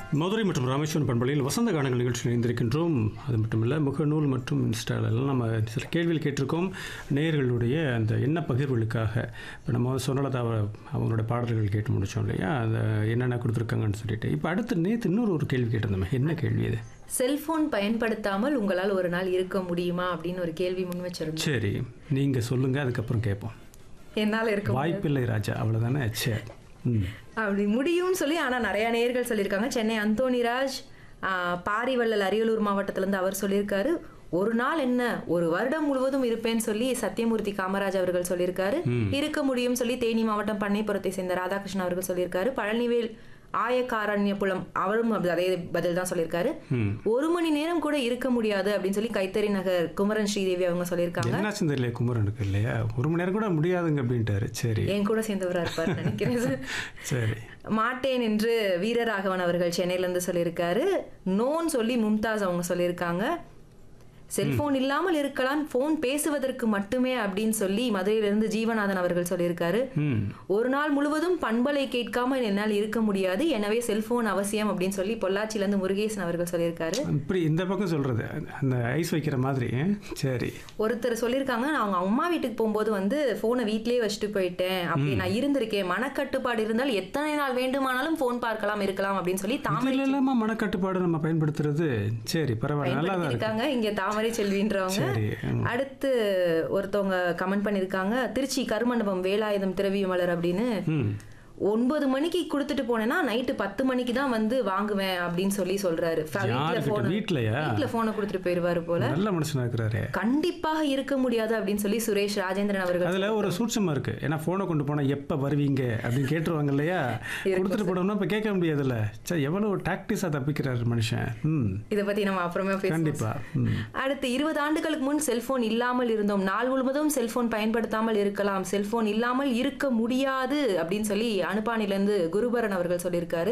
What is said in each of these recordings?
மதுரை மற்றும் ராமேஸ்வரம் பண்பலையில் வசந்த கானங்கள் நிகழ்ச்சியில் இணைந்திருக்கின்றோம் அது மட்டுமல்ல முகநூல் மற்றும் இன்ஸ்டாலெல்லாம் நம்ம சில கேள்விகள் கேட்டிருக்கோம் நேயர்களுடைய அந்த எண்ண பகிர்வுகளுக்காக இப்போ நம்ம சொன்னலதா அவங்களோட பாடல்கள் கேட்டு முடித்தோம் இல்லையா அந்த என்னென்ன கொடுத்துருக்காங்கன்னு சொல்லிட்டு இப்போ அடுத்து நேற்று இன்னொரு ஒரு கேள்வி கேட்டிருந்தோமே என்ன கேள்வி இது செல்போன் பயன்படுத்தாமல் உங்களால் ஒரு நாள் இருக்க முடியுமா அப்படின்னு ஒரு கேள்வி முன் வச்சிருந்தோம் சரி நீங்கள் சொல்லுங்கள் அதுக்கப்புறம் கேட்போம் என்னால் இருக்க முடியாது. வாய்ப்பில்லை ராஜா அவ்வளோதானே சரி ம் அப்படி முடியும்னு சொல்லி ஆனா நிறைய நேயர்கள் சொல்லியிருக்காங்க சென்னை அந்தோணிராஜ் ஆஹ், பாரிவள்ளல் அரியலூர் மாவட்டத்திலேருந்து அவர் சொல்லியிருக்காரு ஒரு நாள் என்ன ஒரு வருடம் முழுவதும் இருப்பேன்னு சொல்லி சத்யமூர்த்தி காமராஜ் அவர்கள் சொல்லியிருக்காரு இருக்க முடியும் சொல்லி தேனி மாவட்டம் பண்ணைப்புறத்தை சேர்ந்த ராதாகிருஷ்ணன் அவர்கள் சொல்லியிருக்காரு பழனிவேல் ஆயக்காரண்யபுலம் அவரும் அப்படி அதே பதில் தான் சொல்லியிருக்காரு ம் ஒரு மணி நேரம் கூட இருக்க முடியாது அப்படின்னு சொல்லி கைத்தறி நகர் குமரன் ஸ்ரீதேவி அவங்க சொல்லியிருக்காங்க என்னாச்சும் தெரியல குமரனுக்கு இல்லையா ஒரு மணி நேரம் கூட முடியாதுங்க அப்படின்ட்டாரு சரி என் கூட சேர்ந்தவரா இருப்பார் நினைக்கிறேன் சார். சரி மாட்டேன் என்று வீரராகவன் அவர்கள் சென்னையிலேருந்து சொல்லியிருக்காரு நோன்னு சொல்லி மும்தாஸ் அவங்க சொல்லியிருக்காங்க செல்போன் இல்லாமல் இருக்கலாம் ஃபோன் பேசுவதற்கு மட்டுமே அப்படின்னு சொல்லி மதுரையிலிருந்து ஜீவநாதன் அவர்கள் சொல்லியிருக்காரு ம் ஒரு நாள் முழுவதும் பண்பலை கேட்காம என்னால் இருக்க முடியாது எனவே செல்போன் அவசியம் அப்படின்னு சொல்லி பொள்ளாச்சியிலேருந்து முருகேசன் அவர்கள் சொல்லியிருக்காரு இப்படி இந்த பக்கம் சொல்கிறது அந்த ஐஸ் வைக்கிற மாதிரி சரி ஒருத்தர் சொல்லியிருக்காங்க நான் அவங்க அம்மா வீட்டுக்கு போகும்போது வந்து ஃபோனை வீட்டிலேயே வச்சுட்டு போயிட்டேன் அப்படி நான் இருந்திருக்கேன் மனக்கட்டுப்பாடு இருந்தால் எத்தனை நாள் வேண்டுமானாலும் ஃபோன் பார்க்கலாம் இருக்கலாம் அப்படின்னு சொல்லி தாமரை இதில் இல்லாமல் மனக்கட்டுப்பாடு நம்ம பயன்படுத்துறது சரி பரவாயில்ல நல்லா தான் இருக்கு இருக்காங்க இங்க தாமரை செல்வின்றவங்க சரி ம். அடுத்து ஒருத்தவங்க கமெண்ட் பண்ணிருக்காங்க திருச்சி கருமண்டபம் வேலாயுதம் திரவிய மலர் அப்படின்னு ம் ஒன்பது மணிக்கு கொடுத்துட்டு போனேன்னா நைட்டு பத்து மணிக்கு தான் வந்து வாங்குவேன் அப்படின்னு சொல்லி சொல்றாரு ஃப- வீட்ல யாருக்கிட்ட போன வீட்லயா வீட்டுல போனை கொடுத்துட்டு போயிருவாரு போல நல்ல மனுஷனா இருக்கிறாரு கண்டிப்பாக இருக்க முடியாது அப்படின்னு சொல்லி சுரேஷ் ராஜேந்திரன் அவர்கள் அதுல ஒரு சூட்சமா இருக்கு ஏன்னா போனை கொண்டு போனா எப்ப வருவீங்க அப்படின்னு கேட்டுருவாங்க இல்லையா கொடுத்துட்டு போனோம்னா இப்ப கேட்க முடியாதுல்ல சே எவ்வளவு டாக்டிஸா தப்பிக்கிறாரு மனுஷன் ம் இதை பத்தி நம்ம அப்புறமே பேசலாம் கண்டிப்பா ம் அடுத்து இருபது ஆண்டுகளுக்கு முன் செல்போன் இல்லாமல் இருந்தோம் நாள் முழுவதும் செல்போன் பயன்படுத்தாமல் இருக்கலாம் செல்போன் இல்லாமல் இருக்க முடியாது அப்படின்னு சொல்லி அனுப்பானிலேருந்து குருபரன் அவர்கள் சொல்லியிருக்காரு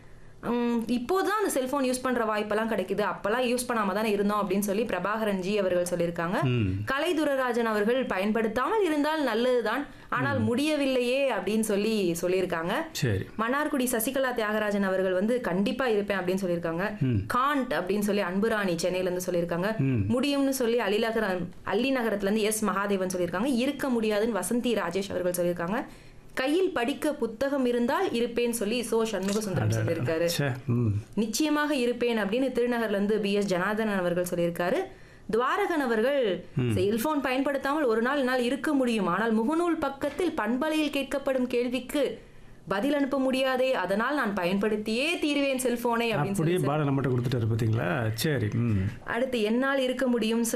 உம், இப்போதான் அந்த செல்போன் யூஸ் பண்ற வாய்ப்பெல்லாம் கிடைக்குது அப்பெல்லாம் யூஸ் பண்ணாம தானே இருந்தோம் அப்படின்னு சொல்லி பிரபாகரன் ஜி அவர்கள் சொல்லியிருக்காங்க ம் கலை துரராஜன் அவர்கள் பயன்படுத்தாமல் இருந்தால் நல்லதுதான் ஆனால் முடியவில்லையே அப்படின்னு சொல்லி சொல்லியிருக்காங்க சரி மன்னார்குடி சசிகலா தியாகராஜன் அவர்கள் வந்து கண்டிப்பா இருப்பேன் அப்படின்னு சொல்லியிருக்காங்க ம். காண்ட் அப்படின்னு சொல்லி அன்புராணி சென்னையில இருந்து சொல்லியிருக்காங்க ம். முடியும்னு சொல்லி அலிநகர அல்லி நகரத்துல இருந்து எஸ் மகாதேவன் சொல்லியிருக்காங்க இருக்க முடியாதுன்னு வசந்தி ராஜேஷ் அவர்கள் சொல்லியிருக்காங்க கையில் படிக்க புத்தகம் இருந்தால் இருப்பேன்னு சொல்லி சோ சண்முக சுந்தரம் சொல்லியிருக்காரு சே ம் நிச்சயமாக இருப்பேன் அப்படின்னு திருநகர்ல இருந்து பி எஸ் ஜனார்தனன் அவர்கள் சொல்லியிருக்காரு துவாரகன் அவர்கள் செல்போன் பயன்படுத்தாமல் ஒரு நாள் என்னால் இருக்க முடியும் ஆனால் முகநூல் பக்கத்தில் பண்பலையில் கேட்கப்படும் கேள்விக்கு பதில் அனுப்ப முடியாதே அதனால் நான் பயன்படுத்தியே தீருவேன் செல்போனை அப்படின்னு சொல்லி அப்படியே பாடம் நம்மகிட்ட கொடுத்துட்டாரு பார்த்தீங்களா சரி ம் அடுத்து என்னால் இருக்க முடியும்